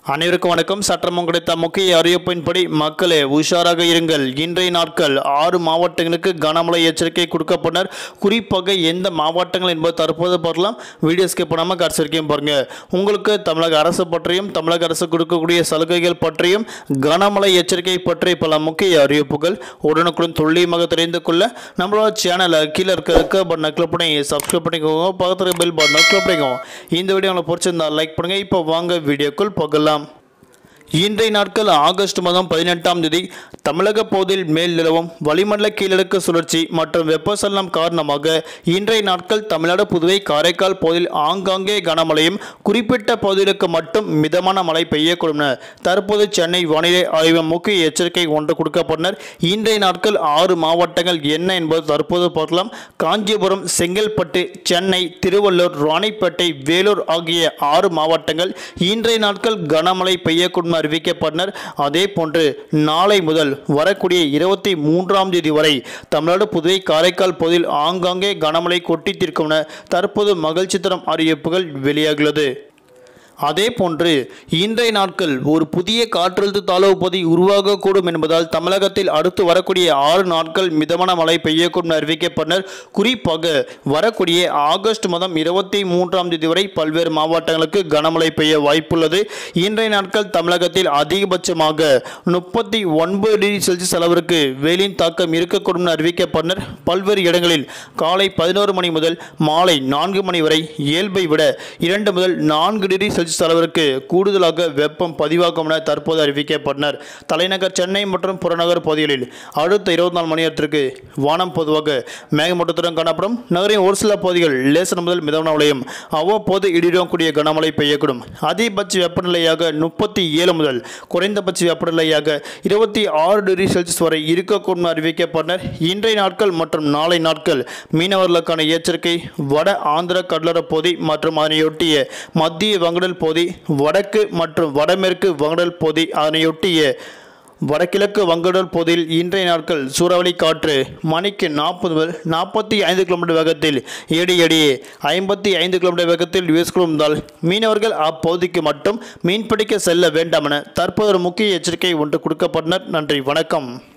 அனைவருக்கும் வணக்கம் சற்றமும் கிடைத்த முக்கிய அறிவிப்பின்படி மக்களே உஷாராக இருங்கள் இன்றைய நாட்கள் ஆறு மாவட்டங்களுக்கு கனமழை எச்சரிக்கை கொடுக்கப்பட்டனர் குறிப்பாக எந்த மாவட்டங்கள் என்பது தற்போது பார்க்கலாம் வீடியோ ஸ்கிப் பண்ணாமல் கடைசி வரைக்கும் பாருங்க உங்களுக்கு தமிழக அரசு பற்றியும் தமிழக அரசு கொடுக்கக்கூடிய சலுகைகள் பற்றியும் கனமழை எச்சரிக்கை பற்றி பல முக்கிய அறிவிப்புகள் உடனுக்குடன் துல்லியமாக தெரிந்து கொள்ள நம்மளோட சேனலை கீழே இருக்க இருக்க பட்டனை கிளிக் பண்ணி சப்ஸ்கிரைப் பண்ணிக்கோங்க பக்கத்தில் பெல் பட்டனை கிளிக் பண்ணிக்கோங்க இந்த வீடியோ உங்களுக்கு பிடிச்சிருந்தா லைக் பண்ணுங்க இப்போ வாங்க வீடியோக்குள் போகலாம் இன்றைய நாட்கள் ஆகஸ்ட் மாதம் பதினெட்டாம் தேதி தமிழக பகுதியில் மேல் நிலவும் வளிமண்டல கீழடுக்கு சுழற்சி மற்றும் வெப்பசலனம் காரணமாக இன்றைய நாட்கள் தமிழ்நாடு புதுவை காரைக்கால் பகுதியில் ஆங்காங்கே கனமழையும் குறிப்பிட்ட பகுதிகளுக்கு மட்டும் மிதமான மழை பெய்யக்கூடும் என தற்போது சென்னை வானிலை ஆய்வு முக்கிய எச்சரிக்கை ஒன்று கொடுக்கப்பட்டனர் இன்றைய நாட்கள் ஆறு மாவட்டங்கள் என்ன என்பது தற்போது பார்க்கலாம் காஞ்சிபுரம் செங்கல்பட்டு சென்னை திருவள்ளூர் ராணிப்பேட்டை வேலூர் ஆகிய ஆறு மாவட்டங்கள் இன்றைய நாட்கள் கனமழை பெய்யக்கூடும் அறிவிக்கப்பட்டனர் அதே போன்று நாளை முதல் வரக்கூடிய இருபத்தி மூன்றாம் தேதி வரை தமிழ்நாடு புதுவை காரைக்கால் பகுதியில் ஆங்காங்கே கனமழை கொட்டி தீர்க்கும் என தற்போது மகிழ்ச்சி தரும் அறிவிப்புகள் வெளியாகியுள்ளது அதே போன்று இன்றைய நாட்கள் ஒரு புதிய காற்றழுத்த தாழ்வு பகுதி உருவாகக்கூடும் என்பதால் தமிழகத்தில் அடுத்து வரக்கூடிய ஆறு நாட்கள் மிதமான மழை பெய்யக்கூடும் என அறிவிக்கப்பட்டனர் குறிப்பாக வரக்கூடிய ஆகஸ்ட் மாதம் இருபத்தி மூன்றாம் தேதி வரை பல்வேறு மாவட்டங்களுக்கு கனமழை பெய்ய வாய்ப்புள்ளது இன்றைய நாட்கள் தமிழகத்தில் அதிகபட்சமாக முப்பத்தி ஒன்பது டிகிரி செல்சியஸ் அளவிற்கு வெயிலின் தாக்கம் இருக்கக்கூடும் என அறிவிக்கப்பட்டனர் பல்வேறு இடங்களில் காலை பதினோரு மணி முதல் மாலை நான்கு மணி வரை இயல்பை விட இரண்டு முதல் நான்கு டிகிரி செல்சியஸ் அளவிற்கு கூடுதலாக வெப்பம் பதிவாகும் என தற்போது அறிவிக்கப்பட்டனர் தலைநகர் சென்னை மற்றும் புறநகர் பகுதிகளில் அடுத்த இருபத்தி நாலு மணி நேரத்திற்கு வானம் பொதுவாக மேகமூட்டத்துடன் காணப்படும் நகரின் ஒரு சில பகுதிகள் லேசர் முதல் மிதமான மழையும் அவ்வப்போது இடியுடன் கூடிய கனமழை பெய்யக்கூடும் அதிகபட்ச வெப்பநிலையாக முப்பத்தி ஏழு முதல் குறைந்தபட்ச வெப்பநிலையாக இருபத்தி ஆறு டிகிரி செல்சியஸ் வரை இருக்கக்கூடும் என அறிவிக்கப்பட்டனர் இன்றைய நாட்கள் மற்றும் நாளை நாட்கள் மீனவர்களுக்கான எச்சரிக்கை வட ஆந்திர கடலோர பகுதி மற்றும் அதனையொட்டிய மத்திய வங்கடல் பகுதி வடக்கு மற்றும் வடமேற்கு வங்கடல் பகுதி அதனையொட்டிய வடகிழக்கு வங்கடல் பகுதியில் இன்றைய நாட்கள் சூறாவளி காற்று மணிக்கு நாற்பது முதல் நாற்பத்தி ஐந்து கிலோமீட்டர் வேகத்தில் ஏடி எடியே ஐம்பத்தி ஐந்து கிலோமீட்டர் வேகத்தில் வீசிக்கொண்டால் மீனவர்கள் அப்பகுதிக்கு மட்டும் மீன்பிடிக்க செல்ல வேண்டாம் என தற்போது ஒரு முக்கிய எச்சரிக்கை ஒன்று கொடுக்கப்பட்டனர் நன்றி வணக்கம்